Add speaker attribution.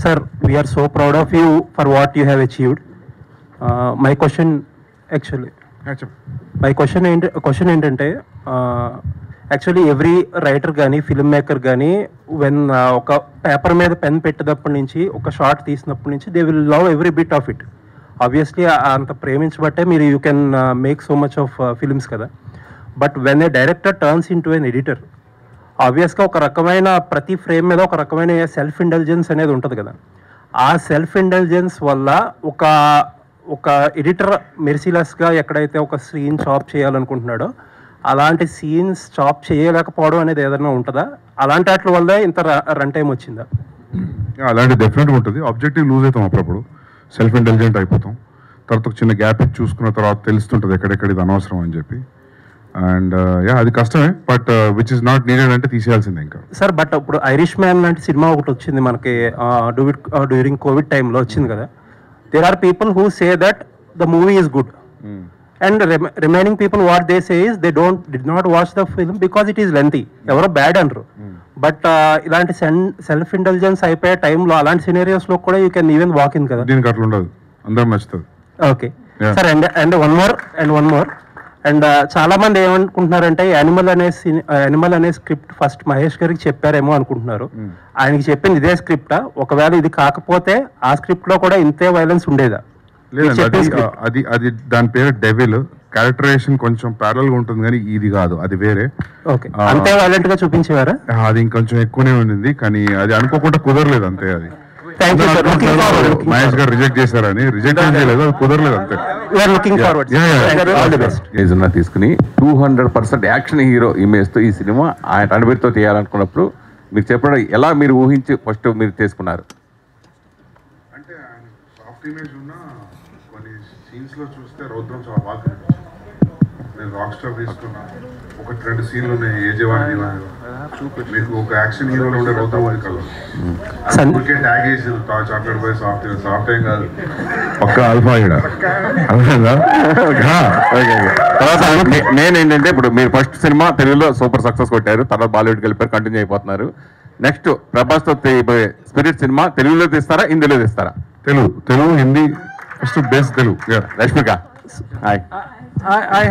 Speaker 1: Sir, we are so proud of you for what you have achieved. Uh, my question, actually, my question ఏంటి question ఏంటంటే actually every writer కానీ film maker కానీ when ఒక paper మీద pen పెట్టినప్పటి నుంచి ఒక షార్ట్ తీసినప్పటి నుంచి they will love every bit of it obviously అంత ప్రేమించబట్టే మీరు you can make so much of films కదా but when a director turns into an editor ఆబ్వియస్గా ఒక రకమైన ప్రతి ఫ్రేమ్ మీద ఒక రకమైన సెల్ఫ్ ఇంటెలిజెన్స్ అనేది ఉంటుంది కదా ఆ సెల్ఫ్ ఇంటెలిజెన్స్ వల్ల ఒక ఒక ఎడిటర్ మెర్సిలెస్గా ఎక్కడైతే ఒక సీన్ చాప్ చేయాలనుకుంటున్నాడో అలాంటి సీన్స్ చాప్ చేయలేకపోవడం అనేది ఏదైనా ఉంటుందా అలాంటి వాటి వల్లే ఇంత రన్ టైం వచ్చిందా
Speaker 2: Yeah, అలాంటి డెఫినెట్గా ఉంటుంది ఆబ్జెక్టివ్ లూజ్ అవుతాం అప్పుడప్పుడు సెల్ఫ్ ఇంటెలిజెంట్ అయిపోతాం తర్వాత ఒక చిన్న గ్యాప్ ఇచ్చి చూసుకున్న తర్వాత తెలుస్తుంటుంది ఎక్కడెక్కడ ఇది అనవసరం అని చెప్పి అండ్ యా అది కష్టమే but which is not needed అంటే తీసేయాల్సిందే ఇంకా
Speaker 1: సార్ బట్ ఇప్పుడు ఐరిష్ మ్యాన్ లాంటి సినిమా ఒకటి వచ్చింది మనకి డూవిడ్ డ్యూరింగ్ కోవిడ్ టైంలో వచ్చింది కదా there are people who say that the movie is good and remaining people what they say is they don't డి not watch the film because it is lengthy ఎవరో బ్యాడ్ అనరు బట్ ఇలాంటి సెల్ఫ్ ఇంటెలిజెన్స్ అయిపోయే టైంలో అలాంటి సినేరియోస్ లో కూడా you can even walk in కదా
Speaker 2: దీనికి అట్లా ఉండదు అందరం నచ్చుతుంది
Speaker 1: okay
Speaker 2: Yeah.
Speaker 1: Sir and and one more and one more and చాలా మంది ఏమనుకుంటున్నారంటే యానిమల్ అనే యానిమల్ అనే స్క్రిప్ట్ ఫస్ట్ మహేష్ గారికి చెప్పారేమో అనుకుంటున్నారు ఆయనకి చెప్పింది ఇదే స్క్రిప్టా ఒకవేళ ఇది కాకపోతే ఆ స్క్రిప్ట్ లో కూడా ఇంతే వైలెన్స్ ఉండేదా
Speaker 2: లేదండి
Speaker 1: చెప్పే
Speaker 2: అది
Speaker 1: script.
Speaker 2: అది అది దాని పేరు డెవిల్ క్యారెక్టరేషన్ కొంచెం ప్యారల్ గా ఉంటుంది కానీ ఇది కాదు అది వేరే
Speaker 1: ఓకే
Speaker 2: ఆ.
Speaker 1: అంతే వైలెంట్ గా చూపించేవారా
Speaker 2: ఆ, అది ఇంకొంచెం ఎక్కువనే ఉండింది కానీ అది అనుకోకుండా కుదరలేదు అంతే అది
Speaker 1: thank you sir looking forward
Speaker 2: Mahesh garu reject చేశారని రిజెక్ట్ ఏం చేయలేదు అది కుదరలేదు అంతే
Speaker 1: we are looking forward
Speaker 2: Yeah, yeah.
Speaker 1: All the best
Speaker 3: image ఉన్న తీసుకుని two hundred percent action hero ఇమేజ్తో ఈ సినిమా ఆయన రణబీర్తో చేయాలనుకున్నప్పుడు మీరు చెప్పడం ఎలా మీరు ఊహించి ఫస్ట్ మీరు చేసుకున్నారు
Speaker 2: అంటే సాఫ్ట్ ఇమేజ్ ఉన్న కొన్ని సీన్స్ లో చూస్తే రౌద్రం చాలా బాగా కనిపించింది నేను రాక్ స్టార్ తీసుకున్నా ఒకటి రెండు సీన్లు ఉన్నాయి ఏ జవాన్ దివాన్ మీకు ఒక యాక్షన్ హీరోలో ఉండే రౌద్రం అది కలర్
Speaker 1: సన్-
Speaker 2: ఊరికే ట్యాగ్ వేసి చాక్లెట్ పోయి సాఫ్ట్ సాఫ్ట్ ఏం కాదు పక్క ఆల్ఫా ఇక్కడ అర్థమైందా
Speaker 3: తర్వాత నే- నేనేంటంటే ఇప్పుడు మీరు ఫస్ట్ సినిమా తెలుగులో సూపర్ సక్సెస్ కొట్టారు తర్వాత బాలీవుడ్కి వెళ్ళిపోయారు కంటిన్యూ అయిపోతున్నారు నెక్స్ట్ ప్రభాస్తో తీయబోయే స్పిరిట్ సినిమా తెలుగులో తీస్తారా హిందీలో తీస్తారా
Speaker 2: Telugu Telugu Hindi first base Telugu Yeah.
Speaker 3: Rashmika hi
Speaker 1: I, I